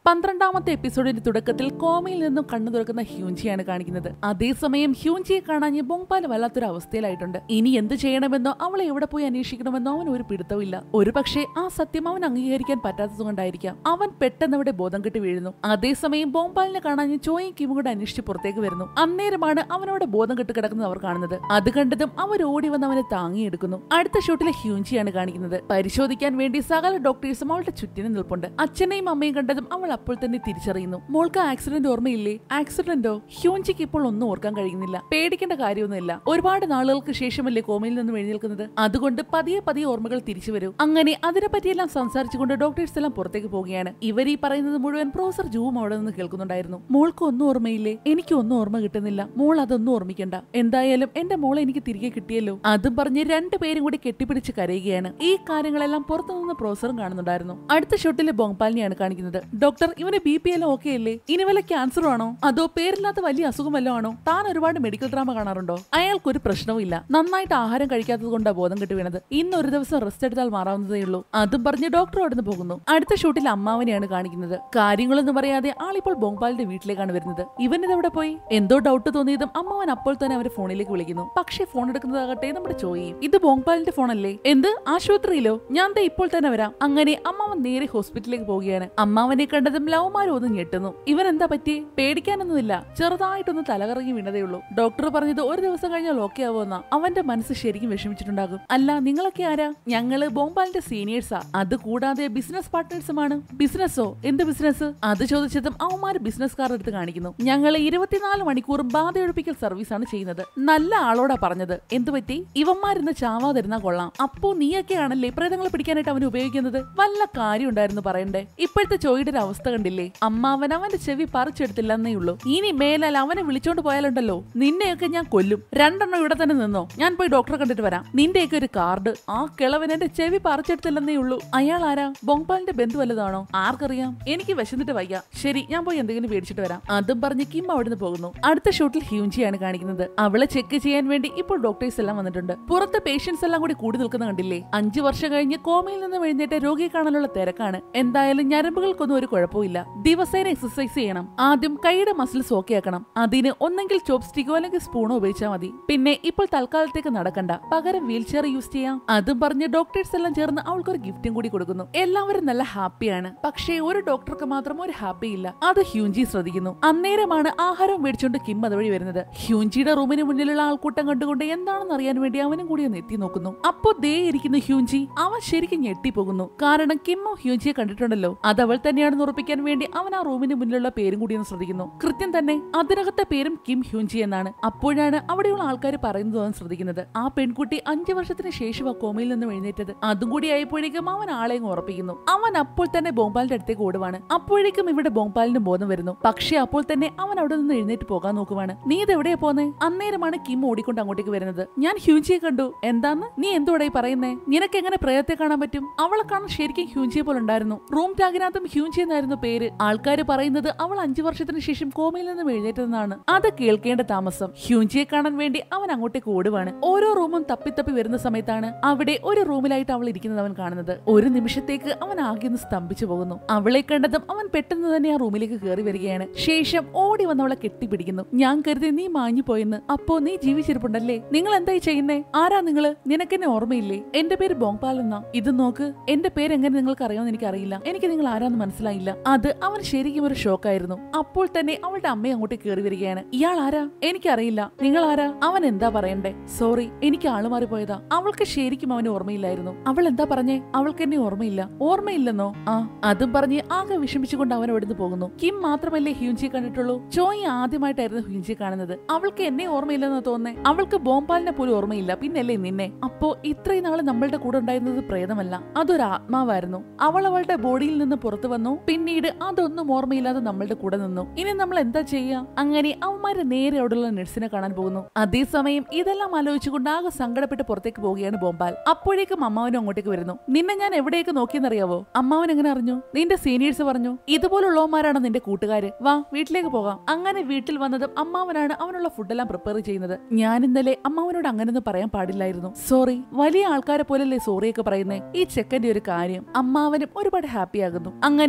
പന്ത്രണ്ടാമത്തെ എപ്പിസോഡിന്റെ തുടക്കത്തിൽ കോമയിൽ നിന്നും കണ്ണു തുറക്കുന്ന ഹ്യൂൻജിയാണ് കാണിക്കുന്നത് അതേസമയം ഹ്യൂൻജിയെ കാണാൻ ബോങ്പാൽ വല്ലാത്തൊരു അവസ്ഥയിലായിട്ടുണ്ട് ഇനി എന്ത് ചെയ്യണമെന്നോ അവളെ എവിടെ പോയി അന്വേഷിക്കണമെന്നോ അവൻ ഒരു പിടുത്തമില്ല ഒരുപക്ഷെ ആ സത്യം അവൻ അംഗീകരിക്കാൻ പറ്റാത്തതുകൊണ്ടായിരിക്കാം അവൻ പെട്ടെന്ന് അവിടെ ബോധം കെട്ടി വീഴുന്നു അതേസമയം ബോംബാലിനെ കാണാൻ ചോയും കിമും കൂടെ അന്വേഷിച്ച് പുറത്തേക്ക് വരുന്നു അന്നേരമാണ് അവനവിടെ ബോധം കെട്ട് കിടക്കുന്നത് അവർ കാണുന്നത് അത് കണ്ടതും അവർ ഓടി വന്ന് അവനെ താങ്ങിയെടുക്കുന്നു അടുത്ത ഷോട്ടിലെ ഹ്യൂൻജിയാണ് കാണിക്കുന്നത് പരിശോധിക്കാൻ വേണ്ടി സകല ഡോക്ടേഴ്സും അവളുടെ ചുറ്റിനും നിൽപ്പുണ്ട് അച്ഛനെയും അമ്മയും കണ്ടതും അവൾ അപ്പോൾ തന്നെ തിരിച്ചറിയുന്നു മോൾക്ക് ആക്സിഡന്റ് ഓർമ്മയില്ലേ ആക്സിഡന്റോ ഹ്യൂൻജിക്ക് ഇപ്പോൾ ഒന്നും ഓർക്കാൻ കഴിയുന്നില്ല പേടിക്കേണ്ട കാര്യമൊന്നുമില്ല ഒരുപാട് നാളുകൾക്ക് ശേഷമല്ലേ കോമയിൽ നിന്നും എഴുന്നേൽക്കുന്നത് അതുകൊണ്ട് പതിയെ പതിയെ ഓർമ്മകൾ തിരിച്ചു വരും അങ്ങനെ അതിനെപ്പറ്റിയെല്ലാം സംസാരിച്ചുകൊണ്ട് ഡോക്ടേഴ്സ് എല്ലാം പുറത്തേക്ക് പോവുകയാണ് ഇവർ ഈ പറയുന്നത് മുഴുവൻ പ്രൊഫസർ ജൂവും അവിടെ നിന്ന് കേൾക്കുന്നുണ്ടായിരുന്നു മോൾക്ക് ഒന്നും ഓർമ്മയില്ലേ എനിക്ക് ഒന്നും ഓർമ്മ കിട്ടുന്നില്ല മോൾ അതൊന്നും ഓർമ്മിക്കണ്ട എന്തായാലും എന്റെ മോളെ എനിക്ക് തിരികെ കിട്ടിയല്ലോ അതും പറഞ്ഞ് രണ്ടുപേരും കൂടി കെട്ടിപ്പിടിച്ച് കരയുകയാണ് ഈ കാര്യങ്ങളെല്ലാം പുറത്തുനിന്ന് പ്രൊഫസറും കാണുന്നുണ്ടായിരുന്നു അടുത്ത ഷോട്ടിലെ ബോങ്പാലിനെയാണ് കാണിക്കുന്നത് ഡോക്ടർ ഇവന് ബി പി എല്ലാം ഓക്കെ അല്ലേ ഇനി വല്ല ക്യാൻസർ ആണോ അതോ പേരില്ലാത്ത വലിയ അസുഖം വല്ലതും ആണോ താൻ ഒരുപാട് മെഡിക്കൽ ഡ്രാമ കാണാറുണ്ടോ അയാൾക്കൊരു പ്രശ്നവും ഇല്ല നന്നായിട്ട് ആഹാരം കഴിക്കാത്തത് കൊണ്ടാ ബോധം കെട്ടി വീണത് ഇന്ന് ഒരു ദിവസം റെസ്റ്റ് എടുത്താൽ മാറാവുന്നതേ ഉള്ളൂ അതും പറഞ്ഞ് ഡോക്ടർ അവിടുന്ന് പോകുന്നു അടുത്ത ഷൂട്ടിൽ അമ്മാവനെയാണ് കാണിക്കുന്നത് കാര്യങ്ങളൊന്നും പറയാതെ ആളിപ്പോൾ ബോങ്പാലിന്റെ വീട്ടിലേക്കാണ് വരുന്നത് ഇവൻ ഇതെവിടെ പോയി എന്തോ ഡൗട്ട് തോന്നിയതും അമ്മാവൻ അപ്പോൾ തന്നെ അവരെ ഫോണിലേക്ക് വിളിക്കുന്നു പക്ഷേ ഫോൺ എടുക്കുന്നതാകട്ടെ നമ്മുടെ ചോയും ഇത് ബോങ്പാലിന്റെ ഫോണല്ലേ എന്ത് ആശുപത്രിയിലോ ഞാൻ ദേ ഇപ്പോൾ തന്നെ വരാം അങ്ങനെ അമ്മാവൻ നേരെ ഹോസ്പിറ്റലിലേക്ക് പോവുകയാണ് അമ്മാവനെ കണ്ടതും ലവമാരും ഒന്ന് ഞെട്ടുന്നു ഇവൻ എന്താ പറ്റി പേടിക്കാനൊന്നുമില്ല ചെറുതായിട്ടൊന്ന് തലകറങ്ങി വീണതേ ഉള്ളൂ ഡോക്ടർ പറഞ്ഞത് ഒരു ദിവസം കഴിഞ്ഞാൽ ഓക്കെ ആവുമെന്ന അവന്റെ മനസ്സ് ശരിക്കും വിഷമിച്ചിട്ടുണ്ടാകും അല്ല നിങ്ങളൊക്കെ ആരാ ഞങ്ങള് ബോംബാലിന്റെ സീനിയേഴ്സാ അത് കൂടാതെ ബിസിനസ് പാർട്ട്നേഴ്സുമാണ് ബിസിനസ്സോ എന്ത് ബിസിനസ് അത് ചോദിച്ചതും അവന്മാര് ബിസിനസ് കാർ എടുത്ത് കാണിക്കുന്നു ഞങ്ങൾ ഇരുപത്തിനാല് മണിക്കൂറും ബാധയൊഴിപ്പിക്കൽ സർവീസ് ആണ് ചെയ്യുന്നത് നല്ല ആളോടാ പറഞ്ഞത് എന്തു പറ്റി ഇവന്മാരിന്ന് ചാവാതിരുന്നാ കൊള്ളാം അപ്പോ നീയൊക്കെയാണല്ലേ പ്രേതങ്ങളെ പിടിക്കാനായിട്ട് അവൻ ഉപയോഗിക്കുന്നത് വല്ല കാര്യം ഉണ്ടായിരുന്നു പറയണ്ടേ ഇപ്പോഴത്തെ ചോയുടെ ഒരു അവസ്ഥ കണ്ടില്ലേ അമ്മാവൻ അവന്റെ ചെവി പറിച്ചെടുത്തില്ലെന്നേ ഉള്ളൂ ഇനി മേലാൽ അവനെ വിളിച്ചോണ്ട് പോയാലുണ്ടല്ലോ നിന്നെയൊക്കെ ഞാൻ കൊല്ലും രണ്ടെണ്ണം ഇവിടെ തന്നെ നിന്നോ ഞാൻ പോയി ഡോക്ടറെ കണ്ടിട്ട് വരാം നിന്റെയൊക്കെ ഒരു കാർഡ് ആ കിളവൻ എന്റെ ചെവി പറിച്ചെടുത്തില്ലെന്നേ ഉള്ളൂ അയാൾ ആരാ ബോങ്പാലിന്റെ ബന്ധു വല്ലതാണോ ആർക്കറിയാം എനിക്ക് വിശന്നിട്ട് വയ്യ ശരി ഞാൻ പോയി എന്തെങ്കിലും മേടിച്ചിട്ട് വരാം അതും പറഞ്ഞ് കിം അവിടുന്ന് പോകുന്നു അടുത്ത ഷൂട്ടിൽ ഹ്യൂൻജിയാണ് കാണിക്കുന്നത് അവളെ ചെക്ക് ചെയ്യാൻ വേണ്ടി ഇപ്പോൾ ഡോക്ടേഴ്സ് എല്ലാം വന്നിട്ടുണ്ട് പുറത്ത് പേഷ്യൻസ് എല്ലാം കൂടി കൂടി നിൽക്കുന്ന കണ്ടില്ലേ അഞ്ചു വർഷം കഴിഞ്ഞ് കോമയിൽ നിന്ന് എഴുന്നേറ്റ് രോഗിയെ കാണാനുള്ള തിരക്കാണ് എന്തായാലും ഞരമ്പുകൾക്കൊന്നും ഒരു കുഴപ്പമില്ല ദിവസേന എക്സസൈസ് ചെയ്യണം ആദ്യം കൈയുടെ മസിൽസ് ഓക്കെ ആക്കണം അതിന് ഒന്നെങ്കിൽ ചോപ്പ് സ്റ്റിക്കോ അല്ലെങ്കിൽ സ്പൂണോ ഉപയോഗിച്ചാൽ മതി പിന്നെ ഇപ്പോൾ തൽക്കാലത്തേക്ക് നടക്കണ്ട പകരം വീൽ ചെയർ യൂസ് ചെയ്യാം അതും പറഞ്ഞ് ഡോക്ടേഴ്സ് എല്ലാം ചേർന്ന് അവൾക്ക് ഒരു ഗിഫ്റ്റും കൂടി കൊടുക്കുന്നു എല്ലാവരും നല്ല ഹാപ്പിയാണ് പക്ഷേ ഒരു ഡോക്ടർക്ക് മാത്രം ഒരു ഹാപ്പി ഇല്ല അത് ഹ്യൂൻജി ശ്രദ്ധിക്കുന്നു അന്നേരമാണ് ആഹാരം മേടിച്ചുകൊണ്ട് കിം അതുവഴി വരുന്നത് ഹ്യൂൻജിയുടെ റൂമിന് മുന്നിലുള്ള ആൾക്കൂട്ടം കണ്ടുകൊണ്ട് എന്താണെന്ന് അറിയാൻ വേണ്ടി അവനും കൂടി ഒന്ന് എത്തി നോക്കുന്നു അപ്പോ ദേ ഇരിക്കുന്നു ഹ്യൂൻജി അവൻ ശരിക്കും ഞെട്ടിപ്പോകുന്നു കാരണം കിമ്മും ഹ്യൂൻജിയെ കണ്ടിട്ടുണ്ടല്ലോ അത് അവൾ തന്നെയാണെന്ന് ഉറപ്പിക്കാൻ വേണ്ടി അവൻ ആ റൂമിന് മുന്നിലുള്ള പേരും കൂടി ഒന്ന് ശ്രദ്ധിക്കുന്നു കൃത്യം തന്നെ അതിനകത്തെ പേരും കിം ഹ്യൂൻജി എന്നാണ് അപ്പോഴാണ് അവിടെയുള്ള ആൾക്കാർ പറയുന്നത് അവൻ ശ്രദ്ധിക്കുന്നത് ആ പെൺകുട്ടി അഞ്ചു വർഷത്തിന് ശേഷം ആ കോമയിൽ നിന്നും എഴുന്നേറ്റത് അതും കൂടി ആയപ്പോഴേക്കും അവൻ ആളെയും ഉറപ്പിക്കുന്നു അവൻ അപ്പോൾ തന്നെ ബോംബാലിന്റെ അടുത്തേക്ക് ഓടുവാണ് അപ്പോഴേക്കും ഇവിടെ ബോംബാലിന് ബോധം വരുന്നു പക്ഷേ അപ്പോൾ തന്നെ അവൻ അവിടെ നിന്ന് എഴുന്നേറ്റ് പോകാൻ നോക്കുവാണ് നീ ഇത് എവിടെയാ പോന്നെ അന്നേരമാണ് കിം ഓടിക്കൊണ്ട് അങ്ങോട്ടേക്ക് വരുന്നത് ഞാൻ ഹ്യൂൻജിയെ കണ്ടു എന്താന്ന് നീ എന്തോടെ പറയുന്നേ നിനക്ക് എങ്ങനെ പ്രേതത്തെ കാണാൻ പറ്റും അവളെ കാണാൻ ശരിക്കും ഹ്യൂൻജിയെ പോലെ ഉണ്ടായിരുന്നു റൂം ടാഗിനകത്തും ഹ്യൂൻജി എന്നായിരുന്നു പേര് ആൾക്കാർ പറയുന്നത് അവൾ അഞ്ചു വർഷത്തിന് ശേഷം കോമയിൽ നിന്നും എഴുന്നേറ്റതെന്നാണ് അത് കേൾക്കേണ്ട താമസം ഹ്യൂൻജിയെ കാണാൻ വേണ്ടി അവൻ അങ്ങോട്ടേക്ക് ഓടുവാണ് ഓരോ റൂമും തപ്പി തപ്പി വരുന്ന സമയത്താണ് അവിടെ ഒരു റൂമിലായിട്ട് അവൾ ഇരിക്കുന്നത് അവൻ കാണുന്നത് ഒരു നിമിഷത്തേക്ക് അവൻ ആകെ ഒന്ന് സ്തംഭിച്ചു പോകുന്നു അവളെ കണ്ടതും അവൻ പെട്ടെന്ന് തന്നെ ആ റൂമിലേക്ക് കയറി വരികയാണ് ശേഷം ഓടി വന്ന് അവളെ കെട്ടിപ്പിടിക്കുന്നു ഞാൻ കരുതി നീ മാഞ്ഞു പോയെന്ന് അപ്പോ നീ ജീവിച്ചിരിപ്പുണ്ടല്ലേ നിങ്ങൾ എന്തായി ചെയ്യുന്നേ ആരാ നിങ്ങള് നിനക്കെന്നെ ഓർമ്മയില്ലേ എന്റെ പേര് ബോങ്പാൽ എന്നാ ഇത് നോക്ക് എന്റെ പേര് എങ്ങനെ നിങ്ങൾക്ക് അറിയാമെന്ന് എനിക്ക് അറിയില്ല എനിക്ക് നിങ്ങൾ ആരാന്ന് മനസ്സിലായില്ല അത് അവൻ ശരിക്കും ഒരു ഷോക്കായിരുന്നു അപ്പോൾ തന്നെ അവളുടെ അമ്മ അങ്ങോട്ട് കയറി വരികയാണ് ഇയാൾ ആരാ എനിക്കറിയില്ല നിങ്ങൾ ആരാ അവൻ എന്താ പറയണ്ടേ സോറി എനിക്ക് ആള് മാറിപ്പോയതാ അവൾക്ക് ശരിക്കും അവന് ഓർമ്മയില്ലായിരുന്നു അവൾ എന്താ പറഞ്ഞേ അവൾക്ക് എന്നെ ഓർമ്മയില്ല ഓർമ്മയില്ലെന്നോ ആ അതും പറഞ്ഞ് ആകെ വിഷമിച്ചുകൊണ്ട് അവൻ അവിടുന്ന് പോകുന്നു കിം മാത്രമല്ലേ ഹ്യൂൻജിയെ കണ്ടിട്ടുള്ളൂ ചോയി ആദ്യമായിട്ടായിരുന്നു ഹ്യൂൻജിയെ കാണുന്നത് അവൾക്ക് എന്നെ ഓർമ്മയില്ലെന്ന് തോന്നേ അവൾക്ക് ബോംബാലിനെ പോലും ഓർമ്മയില്ല പിന്നല്ലേ നിന്നെ അപ്പോ ഇത്രയും നാള് നമ്മളുടെ കൂടെ ഉണ്ടായിരുന്നത് പ്രേതമല്ല അതൊരു ആത്മാവായിരുന്നു അവൾ അവളുടെ ബോഡിയിൽ നിന്ന് പുറത്തു വന്നു പിന്നീട് അതൊന്നും ഓർമ്മയില്ലാതെ നമ്മളുടെ കൂടെ നിന്നു ഇനി നമ്മൾ എന്താ ചെയ്യാ അങ്ങനെ അവന്മാര് നേരെ അവിടെയുള്ള നഴ്സിനെ കാണാൻ പോകുന്നു അതേസമയം ഇതെല്ലാം ആലോചിച്ചുകൊണ്ട് ആകെ സങ്കടപ്പെട്ട് പുറത്തേക്ക് പോവുകയാണ് ബോംബാൽ അപ്പോഴേക്കും അമ്മാവനും അങ്ങോട്ടേക്ക് വരുന്നു നിന്നെ ഞാൻ എവിടെയൊക്കെ നോക്കിയെന്നറിയാവോ അമ്മാവൻ എങ്ങനെ അറിഞ്ഞു നിന്റെ സീനിയേഴ്സ് പറഞ്ഞു ഇതുപോലുള്ളവന്മാരാണ് നിന്റെ കൂട്ടുകാര് വാ വീട്ടിലേക്ക് പോകാം അങ്ങനെ വീട്ടിൽ വന്നതും അമ്മാവനാണ് അവനുള്ള ഫുഡെല്ലാം പ്രിപ്പയർ ചെയ്യുന്നത് ഞാൻ ഇന്നലെ അമ്മാവനോട് അങ്ങനെയൊന്നും പറയാൻ പാടില്ലായിരുന്നു സോറി വലിയ ആൾക്കാരെ പോലല്ലേ സോറിയൊക്കെ പറയുന്നേ ഈ ചെക്കന്റെ ഒരു കാര്യം അമ്മാവനും ഒരുപാട് ഹാപ്പി ആകുന്നു അങ്ങനെ അമ്മാവൻ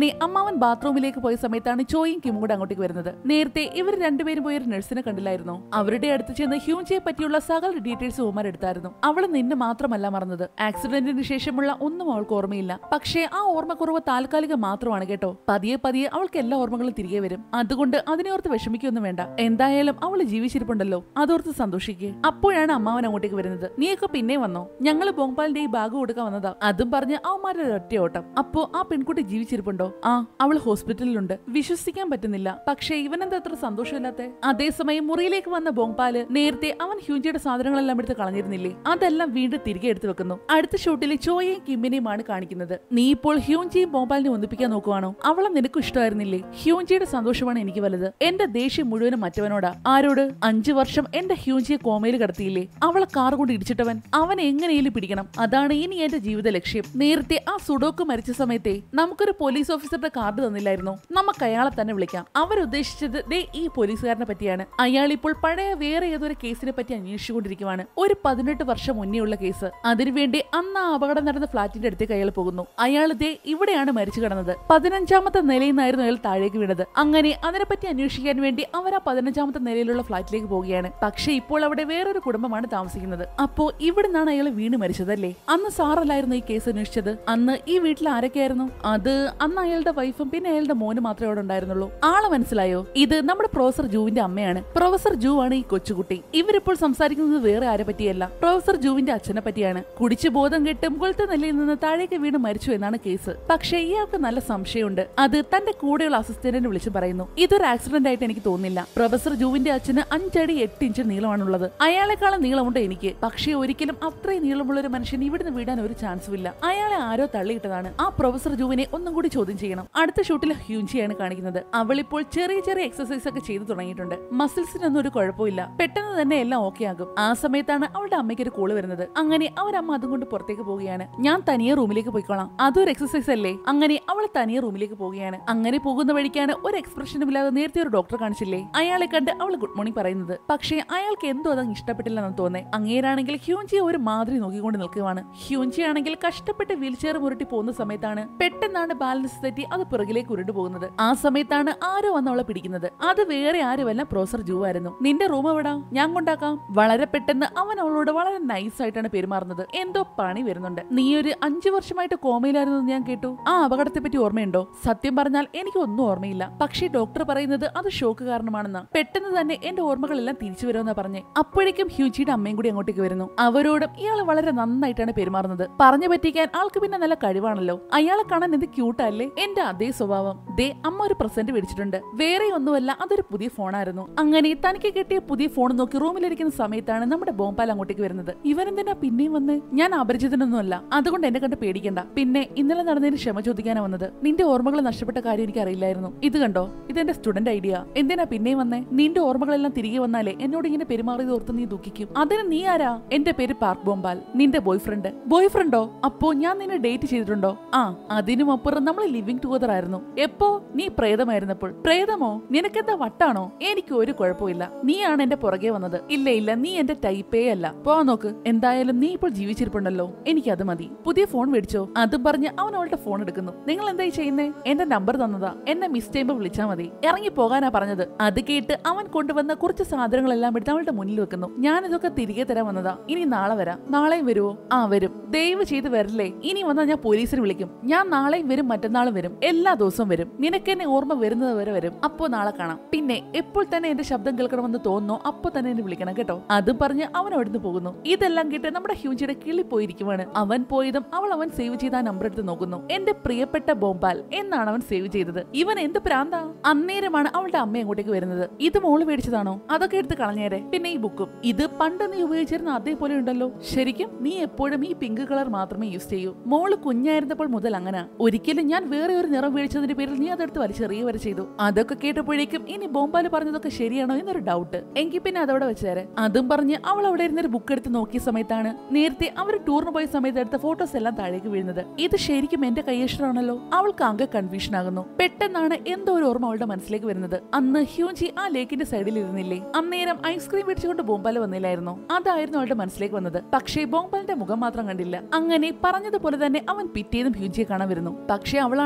അവൻ ബാത്റൂമിലേക്ക് പോയ സമയത്താണ് ചോയും കിമും കൂടെ അങ്ങോട്ടേക്ക് വരുന്നത് നേരത്തെ ഇവർ രണ്ടുപേരും പോയി ഒരു നഴ്സിനെ കണ്ടില്ലായിരുന്നോ അവരുടെ അടുത്ത് ചെന്ന് ഹ്യൂഞ്ചയെ പറ്റിയുള്ള സകല ഡീറ്റെയിൽസ് ഉമാർ എടുത്തായിരുന്നു അവൾ നിന്നെ മാത്രമല്ല മറന്നത് ആക്സിഡന്റിന് ശേഷമുള്ള ഒന്നും അവൾക്ക് ഓർമ്മയില്ല പക്ഷേ ആ ഓർമ്മക്കുറവ് താൽക്കാലികം മാത്രമാണ് കേട്ടോ പതിയെ പതിയെ അവൾക്ക് എല്ലാ ഓർമ്മകളും തിരികെ വരും അതുകൊണ്ട് അതിനെ ഓർത്ത് വിഷമിക്കൊന്നും വേണ്ട എന്തായാലും അവൾ ജീവിച്ചിരിപ്പുണ്ടല്ലോ അതോർത്ത് സന്തോഷിക്കുക അപ്പോഴാണ് അമ്മാവൻ അങ്ങോട്ടേക്ക് വരുന്നത് നീയൊക്കെ പിന്നെ വന്നോ ഞങ്ങൾ ബോംബാലിന്റെ ഈ ബാഗ് കൊടുക്കാൻ വന്നതാ അതും പറഞ്ഞ് അവന്മാരുടെ ഒറ്റ ഓട്ടം അപ്പോ ആ പെൺകുട്ടി ജീവിച്ചിരിപ്പുണ്ടോ ആ അവൾ ഹോസ്പിറ്റലിലുണ്ട് വിശ്വസിക്കാൻ പറ്റുന്നില്ല പക്ഷേ ഇവനെന്താ അത്ര സന്തോഷമില്ലാത്ത അതേസമയം മുറിയിലേക്ക് വന്ന ബോംപാല് നേരത്തെ അവൻ ഹ്യൂഞ്ചിയുടെ സാധനങ്ങളെല്ലാം എടുത്ത് കളഞ്ഞിരുന്നില്ലേ അതെല്ലാം വീണ്ടും തിരികെ എടുത്തു വെക്കുന്നു അടുത്ത ഷോട്ടിൽ ചോയെയും കിമ്മിനെയുമാണ് കാണിക്കുന്നത് നീ ഇപ്പോൾ ഹ്യൂഞ്ചിയും ബോംപാലിനെ ഒന്നിപ്പിക്കാൻ നോക്കുവാണോ അവളെ നിനക്കും ഇഷ്ടമായിരുന്നില്ലേ ഹ്യൂഞ്ചിയുടെ സന്തോഷമാണ് എനിക്ക് വലുത് എന്റെ ദേഷ്യം മുഴുവനും മറ്റവനോടാ ആരോട് അഞ്ചു വർഷം എന്റെ ഹ്യൂഞ്ചിയെ കോമയിൽ കടത്തിയില്ലേ അവളെ കാർ കൊണ്ട് ഇടിച്ചിട്ടവൻ അവൻ എങ്ങനെയും പിടിക്കണം അതാണ് ഇനി എന്റെ ജീവിത ലക്ഷ്യം നേരത്തെ ആ സുഡോക്ക് മരിച്ച സമയത്തെ നമുക്കൊരു പോലീസ് ഓഫീസറുടെ കാർഡ് തന്നില്ലായിരുന്നു നമുക്ക് അയാളെ തന്നെ വിളിക്കാം അവരുദ്ദേശിച്ചത് ദേ ഈ പോലീസുകാരനെ പറ്റിയാണ് അയാൾ ഇപ്പോൾ പഴയ വേറെ ഏതൊരു കേസിനെ പറ്റി അന്വേഷിച്ചുകൊണ്ടിരിക്കുവാണ് ഒരു പതിനെട്ട് വർഷം മുന്നേ ഉള്ള കേസ് അതിനുവേണ്ടി അന്ന് ആ അപകടം നടന്ന ഫ്ളാറ്റിന്റെ അടുത്തേക്ക് അയാൾ പോകുന്നു അയാൾ ദേ ഇവിടെയാണ് മരിച്ചു കിടന്നത് പതിനഞ്ചാമത്തെ നിലയിൽ നിന്നായിരുന്നു അയാൾ താഴേക്ക് വീണത് അങ്ങനെ അതിനെപ്പറ്റി അന്വേഷിക്കാൻ വേണ്ടി അവർ ആ പതിനഞ്ചാമത്തെ നിലയിലുള്ള ഫ്ളാറ്റിലേക്ക് പോവുകയാണ് പക്ഷെ ഇപ്പോൾ അവിടെ വേറൊരു കുടുംബമാണ് താമസിക്കുന്നത് അപ്പോ ഇവിടെ നിന്നാണ് അയാൾ വീണ് മരിച്ചതല്ലേ അന്ന് സാറല്ലായിരുന്നു ഈ കേസ് അന്വേഷിച്ചത് അന്ന് ഈ വീട്ടിൽ ആരൊക്കെയായിരുന്നു അത് അന്ന് അയാളുടെ വൈഫും പിന്നെ അയാളുടെ മോനും മാത്രമേ അവിടെ ഉണ്ടായിരുന്നുള്ളൂ ആളെ മനസ്സിലായോ ഇത് നമ്മുടെ പ്രൊഫസർ ജൂവിന്റെ അമ്മയാണ് പ്രൊഫസർ ജൂ ആണ് ഈ കൊച്ചുകുട്ടി ഇവരിപ്പോൾ സംസാരിക്കുന്നത് വേറെ ആരെ പറ്റിയല്ല പ്രൊഫസർ ജൂവിന്റെ അച്ഛനെ പറ്റിയാണ് കുടിച്ചു ബോധം കെട്ട് മുകളിലത്തെ നിലയിൽ നിന്ന് താഴേക്ക് വീണ് മരിച്ചു എന്നാണ് കേസ് പക്ഷേ ഇയാൾക്ക് നല്ല സംശയമുണ്ട് അത് തന്റെ കൂടെയുള്ള അസിസ്റ്റന്റിനെ വിളിച്ചു പറയുന്നു ഇതൊരു ആക്സിഡന്റ് ആയിട്ട് എനിക്ക് തോന്നുന്നില്ല പ്രൊഫസർ ജൂവിന്റെ അച്ഛന് അഞ്ചടി എട്ട് ഇഞ്ച് നീളമാണുള്ളത് അയാളെക്കാളും നീളമുണ്ട് എനിക്ക് പക്ഷേ ഒരിക്കലും അത്രയും നീളമുള്ള ഒരു മനുഷ്യൻ ഇവിടുന്ന് വീടാൻ ഒരു ചാൻസും ഇല്ല അയാളെ ആരോ തള്ളിയിട്ടതാണ് ആ പ്രൊഫസർ ജൂവിനെ ഒന്നും കൂടി ചോദ്യം ചെയ്യണം അടുത്ത ഷൂട്ടിൽ ഹ്യൂഞ്ചിയാണ് കാണിക്കുന്നത് അവളിപ്പോൾ ചെറിയ ചെറിയ എക്സസൈസ് ഒക്കെ ചെയ്തു തുടങ്ങിയിട്ടുണ്ട് മസിൽസിനൊന്നും ഒരു കുഴപ്പമില്ല പെട്ടെന്ന് തന്നെ എല്ലാം ഓക്കെ ആകും ആ സമയത്താണ് അവളുടെ അമ്മയ്ക്ക് ഒരു കോള് വരുന്നത് അങ്ങനെ അവരമ്മ അതും കൊണ്ട് പുറത്തേക്ക് പോവുകയാണ് ഞാൻ തനിയെ റൂമിലേക്ക് പോയിക്കോളാം അതൊരു എക്സസൈസ് അല്ലേ അങ്ങനെ അവൾ തനിയെ റൂമിലേക്ക് പോവുകയാണ് അങ്ങനെ പോകുന്ന വഴിക്കാണ് ഒരു എക്സ്പ്രഷനും ഇല്ലാതെ നേരത്തെ ഒരു ഡോക്ടറെ കാണിച്ചില്ലേ അയാളെ കണ്ട് അവൾ ഗുഡ് മോർണിംഗ് പറയുന്നത് പക്ഷേ അയാൾക്ക് എന്തോ അതങ്ങ് ഇഷ്ടപ്പെട്ടില്ലെന്ന് തോന്നേ അങ്ങേരാണെങ്കിൽ ഹ്യൂഞ്ചിയെ ഒരു മാതിരി നോക്കിക്കൊണ്ട് നിൽക്കുകയാണ് ഹ്യൂഞ്ചി ആണെങ്കിൽ കഷ്ടപ്പെട്ട് വീൽ ചെയർ മുരട്ടി പോകുന്ന സമയത്താണ് പെട്ടെന്നാണ് ബാലൻസ് തെറ്റി അത് പിറകിലേക്ക് ഉരുണ്ടു പോകുന്നത് ആ സമയത്താണ് ആരോ വന്ന് അവളെ പിടിക്കുന്നത് അത് വേറെ ആരുമല്ല പ്രൊഫസർ ജൂ ആയിരുന്നു നിന്റെ റൂം എവിടാ ഞാൻ കൊണ്ടാക്കാം വളരെ പെട്ടെന്ന് അവൻ അവളോട് വളരെ നൈസ് ആയിട്ടാണ് പെരുമാറുന്നത് എന്തോ പണി വരുന്നുണ്ട് നീ ഒരു അഞ്ചു വർഷമായിട്ട് കോമയിലായിരുന്നു എന്ന് ഞാൻ കേട്ടു ആ അപകടത്തെ പറ്റി ഓർമ്മയുണ്ടോ സത്യം പറഞ്ഞാൽ എനിക്ക് ഒന്നും ഓർമ്മയില്ല പക്ഷേ ഡോക്ടർ പറയുന്നത് അത് ഷോക്ക് കാരണമാണെന്ന് പെട്ടെന്ന് തന്നെ എന്റെ ഓർമ്മകളെല്ലാം തിരിച്ചു വരുമെന്നാ പറഞ്ഞേ അപ്പോഴേക്കും ഹ്യൂജിയുടെ അമ്മയും കൂടി അങ്ങോട്ടേക്ക് വരുന്നു അവരോടും ഇയാൾ വളരെ നന്നായിട്ടാണ് പെരുമാറുന്നത് പറഞ്ഞു പറ്റിക്കാൻ ആൾക്ക് പിന്നെ നല്ല കഴിവാണല്ലോ അയാളെ കാണാൻ എന്ത് ക്യൂട്ടല്ലേ എന്റെ അതേ സ്വഭാവം ദേ അമ്മ ഒരു പ്രസന്റ് മേടിച്ചിട്ടുണ്ട് വേറെ ഒന്നുമല്ല അതൊരു പുതിയ ഫോണായിരുന്നു അങ്ങനെ തനിക്ക് കിട്ടിയ പുതിയ ഫോൺ നോക്കി റൂമിലിരിക്കുന്ന സമയത്താണ് നമ്മുടെ ബോംപാൽ അങ്ങോട്ടേക്ക് വരുന്നത് ഇവരെന്തിനാ പിന്നെയും വന്ന് ഞാൻ അപരിചിതനൊന്നുമല്ല അതുകൊണ്ട് എന്നെ കണ്ട് പേടിക്കണ്ട പിന്നെ ഇന്നലെ നടന്നതിന് ക്ഷമ ചോദിക്കാനാ വന്നത് നിന്റെ ഓർമ്മകൾ നഷ്ടപ്പെട്ട കാര്യം എനിക്ക് അറിയില്ലായിരുന്നു ഇത് കണ്ടോ ഇതെന്റെ സ്റ്റുഡന്റ് ഐഡിയ എന്തിനാ പിന്നെയും വന്നേ നിന്റെ ഓർമ്മകളെല്ലാം തിരികെ വന്നാലേ എന്നോട് ഇങ്ങനെ പെരുമാറിയത് ഓർത്ത് നീ ദുഃഖിക്കും അതിന് നീ ആരാ എന്റെ പേര് പാർക്ക് ബോംബാൽ നിന്റെ ബോയ് ഫ്രണ്ട് ബോയ് ഫ്രണ്ടോ അപ്പോ ഞാൻ നിന്നെ ഡേറ്റ് ചെയ്തിട്ടുണ്ടോ ആ അതിനും അപ്പുറം നമ്മൾ ലിവിങ് ടുഗദർ ആയിരുന്നു എപ്പോ നീ പ്രേതമായിരുന്നപ്പോൾ പ്രേതമോ നിനക്കെന്താ വട്ടാണോ എനിക്ക് ഒരു കുഴപ്പമില്ല നീയാണ് എന്റെ പുറകെ വന്നത് ഇല്ല ഇല്ല നീ എന്റെ ടൈപ്പേ അല്ല പോവാൻ നോക്ക് എന്തായാലും നീ ഇപ്പോൾ ജീവിച്ചിരിപ്പുണ്ടല്ലോ എനിക്ക് അത് മതി പുതിയ ഫോൺ മേടിച്ചോ അതും പറഞ്ഞ് അവൻ അവളുടെ ഫോൺ എടുക്കുന്നു നിങ്ങൾ എന്തായി ചെയ്യുന്നേ എന്റെ നമ്പർ തന്നതാ എന്നെ മിസ് ചെയ്യുമ്പോൾ വിളിച്ചാ മതി ഇറങ്ങി പോകാനാ പറഞ്ഞത് അത് കേട്ട് അവൻ കൊണ്ടുവന്ന കുറച്ച് സാധനങ്ങളെല്ലാം എടുത്ത് അവളുടെ മുന്നിൽ വെക്കുന്നു ഞാൻ ഇതൊക്കെ തിരികെ തരാൻ വന്നതാ ഇനി നാളെ വരാം നാളെയും വരുവോ ആ വരും ദയവ് ചെയ്ത് വരില്ലേ ഇനി വന്നാൽ ഞാൻ പോലീസിനെ വിളിക്കും ഞാൻ നാളെയും വരും മറ്റന്നാളും വരും എല്ലാ ദിവസവും വരും നിനക്ക് എന്നെ ഓർമ്മ വരുന്നത് വരെ വരും അപ്പോ നാളെ കാണാം പിന്നെ എപ്പോൾ തന്നെ എന്റെ ശബ്ദം കേൾക്കണമെന്ന് തോന്നുന്നോ അപ്പൊ തന്നെ എന്നെ വിളിക്കണം കേട്ടോ അതും പറഞ്ഞ് അവൻ അവിടുന്ന് പോകുന്നു ഇതെല്ലാം കേട്ട് നമ്മുടെ ഹ്യൂജിയുടെ കിളി പോയിരിക്കുവാണ് അവൻ പോയതും അവൾ അവൻ സേവ് ചെയ്ത ആ നമ്പർ എടുത്ത് നോക്കുന്നു എന്റെ പ്രിയപ്പെട്ട ബോംബാൽ എന്നാണ് അവൻ സേവ് ചെയ്തത് ഇവൻ എന്ത് പ്രാന്താ അന്നേരമാണ് അവളുടെ അമ്മ അങ്ങോട്ടേക്ക് വരുന്നത് ഇത് മോള് മേടിച്ചതാണോ അതൊക്കെ എടുത്ത് കളഞ്ഞേരെ പിന്നെ ഈ ബുക്കും ഇത് പണ്ട് നീ ഉപയോഗിച്ചിരുന്ന അതേപോലെ ഉണ്ടല്ലോ ശരിക്കും നീ എപ്പോഴും ഈ പിങ്ക് കളർ മാത്രമേ യൂസ് ചെയ്യൂ മോള് കുഞ്ഞായിരുന്നപ്പോൾ മുതൽ അങ്ങനെ ഒരിക്കലും ഞാൻ വേറെ ഒരു നിറം മേടിച്ചതിന്റെ പേരിൽ നീ അതെടുത്ത് വലിച്ചെറിയ വരെ ചെയ്തു അതൊക്കെ കേട്ടപ്പോഴേക്കും ഇനി ബോംബാല് പറഞ്ഞതൊക്കെ ശരിയാണോ എന്നൊരു ഡൗട്ട് എങ്കിൽ പിന്നെ അതവിടെ വെച്ചേരെ അതും പറഞ്ഞ് അവൾ അവിടെ ഇരുന്നൊരു ബുക്ക് എടുത്ത് നോക്കിയ സമയത്താണ് നേരത്തെ അവർ ടൂറിന് പോയ സമയത്ത് എടുത്ത ഫോട്ടോസ് എല്ലാം താഴേക്ക് വീഴുന്നത് ഇത് ശരിക്കും എന്റെ കയ്യക്ഷരമാണല്ലോ അവൾക്ക് ആകെ കൺഫ്യൂഷൻ ആകുന്നു പെട്ടെന്നാണ് എന്തോ ഒരു ഓർമ്മ അവളുടെ മനസ്സിലേക്ക് വരുന്നത് അന്ന് ഹ്യൂജി ആ ലേക്കിന്റെ സൈഡിൽ ഇരുന്നില്ലേ അന്നേരം ഐസ്ക്രീം പിടിച്ചുകൊണ്ട് ബോംബാല് വന്നില്ലായിരുന്നു അതായിരുന്നു അവളുടെ മനസ്സിലേക്ക് വന്നത് പക്ഷേ ബോംബാലിന്റെ മുഖം മാത്രം കണ്ടില്ല അങ്ങനെ പറഞ്ഞതുപോലെ തന്നെ അവൻ പിറ്റേന്നും ഹ്യൂജിയെ കാണാൻ വരുന്നു പക്ഷേ അവളാണെങ്കിൽ ഒന്ന്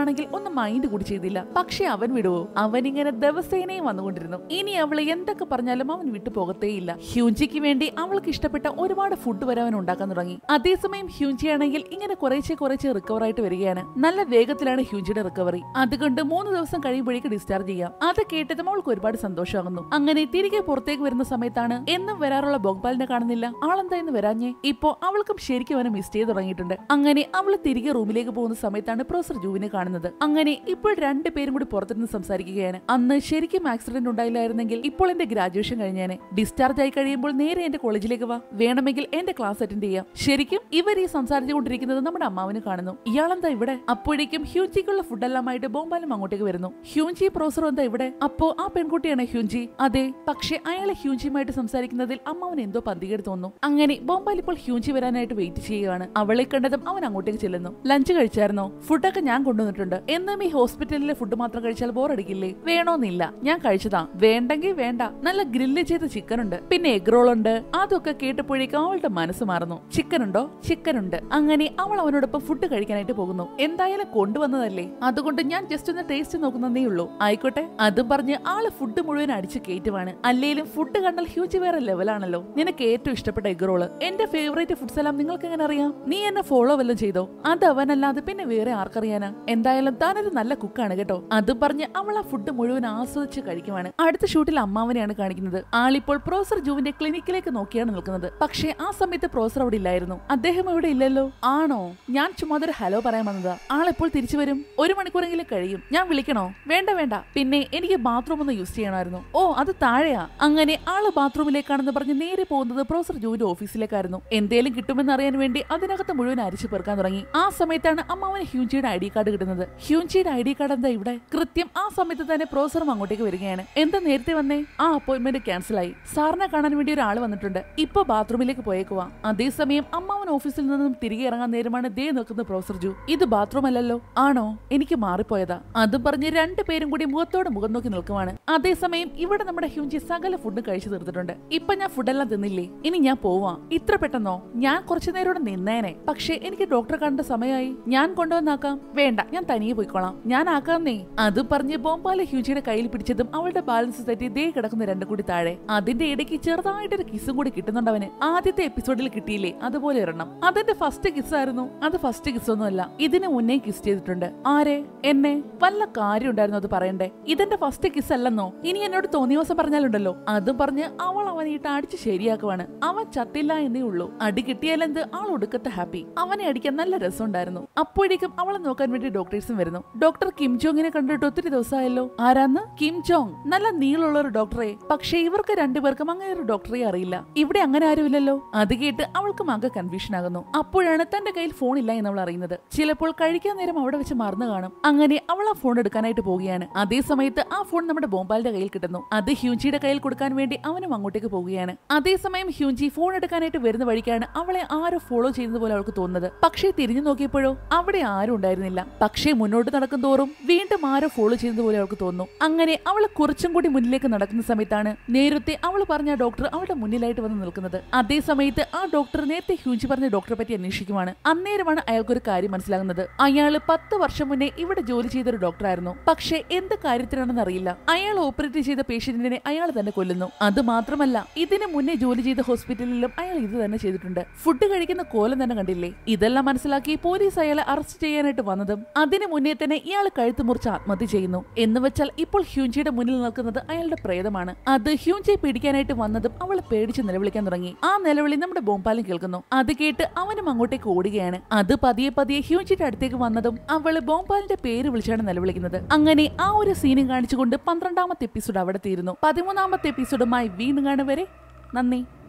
അവളൊന്നും മൈൻഡ് കൂടി ചെയ്തില്ല പക്ഷെ അവൻ വിടുവോ അവൻ ഇങ്ങനെ ദിവസേനയും വന്നുകൊണ്ടിരുന്നു ഇനി അവൾ എന്തൊക്കെ പറഞ്ഞാലും അവൻ വിട്ടു പോകത്തേയില്ല ഹ്യൂഞ്ചിക്ക് വേണ്ടി അവൾക്ക് ഇഷ്ടപ്പെട്ട ഒരുപാട് ഫുഡ് വരെ അവൻ ഉണ്ടാക്കാൻ തുടങ്ങി അതേസമയം ഹ്യൂഞ്ചി ആണെങ്കിൽ ഇങ്ങനെ കുറേശ്ശെ കുറേശ്ശെ റിക്കവർ ആയിട്ട് വരികയാണ് നല്ല വേഗത്തിലാണ് ഹ്യൂഞ്ചിയുടെ റിക്കവറി അതുകൊണ്ട് മൂന്ന് ദിവസം കഴിയുമ്പോഴേക്ക് ഡിസ്ചാർജ് ചെയ്യാം അത് കേട്ടതും അവൾക്ക് ഒരുപാട് സന്തോഷമാകുന്നു അങ്ങനെ തിരികെ പുറത്തേക്ക് വരുന്ന സമയത്താണ് എന്നും വരാറുള്ള ബോഗ്പാലിനെ കാണുന്നില്ല ആളെന്താ ഇന്ന് വരാഞ്ഞേ ഇപ്പോ അവൾക്കും ശരിക്കും അവനെ മിസ് ചെയ്ത് തുടങ്ങിയിട്ടുണ്ട് അങ്ങനെ അവൾ തിരികെ റൂമിലേക്ക് പോകുന്ന സമയത്താണ് പ്രൊഫസർ ജൂവിനെ കാണുന്നത് അങ്ങനെ ഇപ്പോൾ രണ്ടുപേരും കൂടി പുറത്തിരുന്ന് സംസാരിക്കുകയാണ് അന്ന് ശരിക്കും ആക്സിഡന്റ് ഉണ്ടായില്ലായിരുന്നെങ്കിൽ ഇപ്പോൾ എന്റെ ഗ്രാജുവേഷൻ കഴിഞ്ഞേനെ ഡിസ്ചാർജ് ആയി കഴിയുമ്പോൾ നേരെ എന്റെ കോളേജിലേക്ക് വാ വേണമെങ്കിൽ എന്റെ ക്ലാസ് അറ്റൻഡ് ചെയ്യാം ശരിക്കും ഇവർ ഈ സംസാരിച്ചുകൊണ്ടിരിക്കുന്നത് നമ്മുടെ അമ്മാവിന് കാണുന്നു ഇയാളെന്താ ഇവിടെ അപ്പോഴേക്കും ഹ്യൂഞ്ചിക്കുള്ള ഫുഡെല്ലാമായിട്ട് ബോംബാലും അങ്ങോട്ടേക്ക് വരുന്നു ഹ്യൂഞ്ചി പ്രൊഫസർ എന്താ ഇവിടെ അപ്പോ ആ പെൺകുട്ടിയാണ് ഹ്യൂഞ്ചി അതെ പക്ഷെ അയാളെ ഹ്യൂഞ്ചിയുമായിട്ട് സംസാരിക്കുന്നതിൽ അമ്മാവൻ എന്തോ പന്തികേട് തോന്നുന്നു അങ്ങനെ ബോംബാൽ ഇപ്പോൾ ഹ്യൂഞ്ചി വരാനായിട്ട് വെയിറ്റ് ചെയ്യുകയാണ് അവളെ കണ്ടതും അവൻ അങ്ങോട്ടേക്ക് ചെല്ലുന്നു ലഞ്ച് കഴിച്ചായിരുന്നോ ഫുഡൊക്കെ ഞാൻ കൊണ്ടുവന്നിട്ടുണ്ട് എന്നും ഈ ഹോസ്പിറ്റലിലെ ഫുഡ് മാത്രം കഴിച്ചാൽ ബോറടിക്കില്ലേ വേണോന്നില്ല ഞാൻ കഴിച്ചതാ വേണ്ടെങ്കിൽ വേണ്ട നല്ല ഗ്രില്ല് ചെയ്ത ചിക്കൻ ഉണ്ട് പിന്നെ എഗ് റോൾ ഉണ്ട് അതൊക്കെ കേട്ടപ്പോഴേക്കും അവളുടെ മനസ്സ് മാറുന്നു ചിക്കൻ ഉണ്ടോ ചിക്കൻ ഉണ്ട് അങ്ങനെ അവൾ അവനോടൊപ്പം ഫുഡ് കഴിക്കാനായിട്ട് പോകുന്നു എന്തായാലും കൊണ്ടുവന്നതല്ലേ അതുകൊണ്ട് ഞാൻ ജസ്റ്റ് ഒന്ന് ടേസ്റ്റ് നോക്കുന്നതേ ഉള്ളൂ ആയിക്കോട്ടെ അതും പറഞ്ഞ് ആള് ഫുഡ് മുഴുവൻ അടിച്ച് കയറ്റുവാണ് അല്ലേലും ഫുഡ് കണ്ടാൽ ഹ്യൂജ് വേറെ ലെവലാണല്ലോ നിനക്ക് ഏറ്റവും ഇഷ്ടപ്പെട്ട എഗ് റോള് എന്റെ ഫേവറേറ്റ് ഫുഡ്സ് എല്ലാം നിങ്ങൾക്ക് എങ്ങനെ അറിയാം നീ എന്നെ ഫോളോ വല്ലതും ചെയ്തോ അത് അവനല്ലാതെ പിന്നെ വേറെ ആർക്കറിയാനാ എന്തായാലും താനൊരു നല്ല കുക്കാണ് കേട്ടോ അതും പറഞ്ഞ് അവൾ ആ ഫുഡ് മുഴുവൻ ആസ്വദിച്ച് കഴിക്കുവാണ് അടുത്ത ഷൂട്ടിൽ അമ്മാവനെയാണ് കാണിക്കുന്നത് ആളിപ്പോൾ പ്രൊഫസർ ജൂവിന്റെ ക്ലിനിക്കിലേക്ക് നോക്കിയാണ് നിൽക്കുന്നത് പക്ഷേ ആ സമയത്ത് പ്രൊഫസർ അവിടെ ഇല്ലായിരുന്നു അദ്ദേഹം ഇവിടെ ഇല്ലല്ലോ ആണോ ഞാൻ ചുമ്മാ ഒരു ഹലോ പറയാൻ വന്നതാ ആളെപ്പോൾ തിരിച്ചു വരും ഒരു മണിക്കൂറെങ്കിലും കഴിയും ഞാൻ വിളിക്കണോ വേണ്ട വേണ്ട പിന്നെ എനിക്ക് ബാത്റൂം ഒന്ന് യൂസ് ചെയ്യണമായിരുന്നു ഓ അത് താഴെയാ അങ്ങനെ ആള് ബാത്റൂമിലേക്കാണെന്ന് പറഞ്ഞ് നേരെ പോകുന്നത് പ്രൊഫസർ ജൂവിന്റെ ഓഫീസിലേക്കായിരുന്നു എന്തേലും കിട്ടുമെന്ന് അറിയാൻ വേണ്ടി അതിനകത്ത് മുഴുവൻ അരിച്ചു പെറുക്കാൻ തുടങ്ങി ആ സമയത്താണ് അമ്മാവന് ഹ്യൂഞ്ചിയുടെ ഐ ഡി കാർഡ് കിട്ടുന്നത് ഹ്യൂഞ്ചിയുടെ ഐ ഡി കാർഡ് എന്താ ഇവിടെ കൃത്യം ആ സമയത്ത് തന്നെ പ്രൊഫസറും അങ്ങോട്ടേക്ക് വരികയാണ് എന്താ നേരത്തെ വന്നേ ആ അപ്പോയിന്റ്മെന്റ് ക്യാൻസൽ ആയി സാറിനെ കാണാൻ വേണ്ടി ഒരാൾ വന്നിട്ടുണ്ട് ഇപ്പൊ ബാത്റൂമിലേക്ക് പോയേക്കുവാ അതേസമയം അമ്മാവൻ ഓഫീസിൽ നിന്നും തിരികെ ഇറങ്ങാൻ നേരമാണ് ദേ നിൽക്കുന്ന പ്രൊഫസർ ജു ഇത് ബാത്റൂം അല്ലല്ലോ ആണോ എനിക്ക് മാറിപ്പോയതാ അതും പറഞ്ഞ് രണ്ടുപേരും കൂടി മുഖത്തോട് മുഖം നോക്കി നിൽക്കുവാണ് അതേസമയം ഇവിടെ നമ്മുടെ ഹ്യൂഞ്ചി സകല ഫുഡ് കഴിച്ചു തീർത്തിട്ടുണ്ട് ഇപ്പൊ ഞാൻ ഫുഡെല്ലാം തിന്നില്ലേ ഇനി ഞാൻ പോവാ ഇത്ര പെട്ടെന്നോ ഞാൻ കുറച്ചു നേരം ഇവിടെ നിന്നേനെ പക്ഷേ എനിക്ക് ഡോക്ടറെ കാണേണ്ട സമയമായി ഞാൻ കൊണ്ടുവന്നാക്കാം വേണ്ട ഞാൻ തനിയെ പോയിക്കോളാം ഞാൻ ആക്കാന്നേ അതും പറഞ്ഞ് ബോംബാലെ ഹ്യൂജിയുടെ കയ്യിൽ പിടിച്ചതും അവളുടെ ബാലൻസ് തെറ്റി ദേ കിടക്കുന്ന രണ്ടും കൂടി താഴെ അതിന്റെ ഇടയ്ക്ക് ചെറുതായിട്ടൊരു കിസ്സും കൂടി കിട്ടുന്നുണ്ട് അവന് ആദ്യത്തെ എപ്പിസോഡിൽ കിട്ടിയില്ലേ അതുപോലെ ഒരെണ്ണം അതെന്റെ ഫസ്റ്റ് കിസ് ആയിരുന്നു അത് ഫസ്റ്റ് കിസ് ഒന്നുമല്ല ഇതിന് മുന്നേ കിസ് ചെയ്തിട്ടുണ്ട് ആരെ എന്നെ വല്ല കാര്യം ഉണ്ടായിരുന്നു അത് പറയണ്ടേ ഇതെന്റെ ഫസ്റ്റ് കിസ് അല്ലെന്നോ ഇനി എന്നോട് തോന്നിയ ദിവസം പറഞ്ഞാലുണ്ടല്ലോ അതും പറഞ്ഞ് അവൾ അവനെ ഇട്ട് അടിച്ച് ശരിയാക്കുവാണ് അവൻ ചത്തില്ല എന്നേ ഉള്ളൂ അടി കിട്ടിയാലെന്ത് ആൾ ഒടുക്കത്തെ ഹാപ്പി അവനെ അടിക്കാൻ നല്ല രസമുണ്ടായിരുന്നു അപ്പോഴേക്കും അവളെ നോക്കാൻ വേണ്ടി ഡോക്ടേഴ്സും വരുന്നു ഡോക്ടർ കിം ജോങ്ങിനെ കണ്ടിട്ട് ഒത്തിരി ദിവസമായല്ലോ ആരാന്ന് കിം ജോങ് നല്ല നീളമുള്ള ഒരു ഡോക്ടറെ പക്ഷേ ഇവർക്ക് രണ്ടുപേർക്കും അങ്ങനെ ഒരു ഡോക്ടറെ അറിയില്ല ഇവിടെ അങ്ങനെ ആരുമില്ലല്ലോ അത് കേട്ട് അവൾക്ക് ആകെ കൺഫ്യൂഷൻ ആകുന്നു അപ്പോഴാണ് തന്റെ കയ്യിൽ ഫോൺ ഇല്ല എന്ന് അവൾ അറിയുന്നത് ചിലപ്പോൾ കഴിക്കാൻ നേരം അവിടെ വെച്ച് മറന്നു കാണും അങ്ങനെ അവൾ ആ ഫോൺ എടുക്കാനായിട്ട് പോവുകയാണ് അതേ സമയത്ത് ആ ഫോൺ നമ്മുടെ ബോംബാലിന്റെ കയ്യിൽ കിട്ടുന്നു അത് ഹ്യൂഞ്ചിയുടെ കയ്യിൽ കൊടുക്കാൻ വേണ്ടി അവനും അങ്ങോട്ടേക്ക് പോവുകയാണ് അതേസമയം ഹ്യൂഞ്ചി ഫോൺ എടുക്കാനായിട്ട് വരുന്ന വഴിക്കാണ് അവളെ ആരോ ഫോളോ ചെയ്യുന്നത് പോലെ അവൾക്ക് തോന്നുന്നത് പക്ഷേ തിരിഞ്ഞു നോക്കിയപ്പോഴോ അവിടെ ആരും ഉണ്ടായിരുന്നില്ല പക്ഷേ മുന്നോട്ട് നടക്കും തോറും വീണ്ടും ആരോ ഫോളോ ചെയ്യുന്നത് പോലെ അവൾക്ക് തോന്നുന്നു അങ്ങനെ അവൾ കുറച്ചും കൂടി മുന്നിലേക്ക് നടക്കുന്ന സമയത്താണ് നേരത്തെ അവൾ പറഞ്ഞ ഡോക്ടർ അവളുടെ മുന്നിലായിട്ട് വന്ന് നിൽക്കുന്നത് അതേ സമയത്ത് ആ ഡോക്ടർ നേരത്തെ ഹ്യൂഞ്ചി പറഞ്ഞ ഡോക്ടറെ പറ്റി അന്വേഷിക്കുവാണ് അന്നേരമാണ് അയാൾക്കൊരു കാര്യം മനസ്സിലാകുന്നത് അയാൾ പത്ത് വർഷം മുന്നേ ഇവിടെ ജോലി ചെയ്ത ഒരു ഡോക്ടറായിരുന്നു പക്ഷേ എന്ത് കാര്യത്തിനാണെന്ന് അറിയില്ല അയാൾ ഓപ്പറേറ്റ് ചെയ്ത പേഷ്യന്റിനെ അയാൾ തന്നെ കൊല്ലുന്നു അത് മാത്രമല്ല ഇതിന് മുന്നേ ജോലി ചെയ്ത ഹോസ്പിറ്റലിലും അയാൾ ഇത് തന്നെ ചെയ്തിട്ടുണ്ട് ഫുഡ് കഴിക്കുന്ന കോലം തന്നെ കണ്ടില്ലേ ഇതെല്ലാം മനസ്സിലാക്കി പോലീസ് അയാളെ അറസ്റ്റ് ചെയ്യാനായിട്ട് വന്നതും അതിന് മുന്നേ തന്നെ ഇയാൾ കഴുത്ത് മുറിച്ച് ആത്മഹത്യ ചെയ്യുന്നു എന്ന് വെച്ചാൽ ഇപ്പോൾ ഹ്യൂഞ്ചിയുടെ മുന്നിൽ നിൽക്കുന്നത് അയാളുടെ പ്രേതമാണ് അത് ഹ്യൂഞ്ചിയെ പിടിക്കാനായിട്ട് വന്നതും അവൾ പേടിച്ച് നിലവിളിക്കാൻ തുടങ്ങി ആ നിലവിളി നമ്മുടെ ബോംപാലും കേൾക്കുന്നു അത് കേട്ട് അവനും അങ്ങോട്ടേക്ക് ഓടുകയാണ് അത് പതിയെ പതിയെ ഹ്യൂഞ്ചിയുടെ അടുത്തേക്ക് വന്നതും അവള് ബോംപാലിന്റെ പേര് വിളിച്ചാണ് നിലവിളിക്കുന്നത് അങ്ങനെ ആ ഒരു സീനും കാണിച്ചുകൊണ്ട് പന്ത്രണ്ടാമത്തെ എപ്പിസോഡ് അവിടെ തീരുന്നു പതിമൂന്നാമത്തെ എപ്പിസോഡുമായി വീണ്ടും കാണുവരെ നന്ദി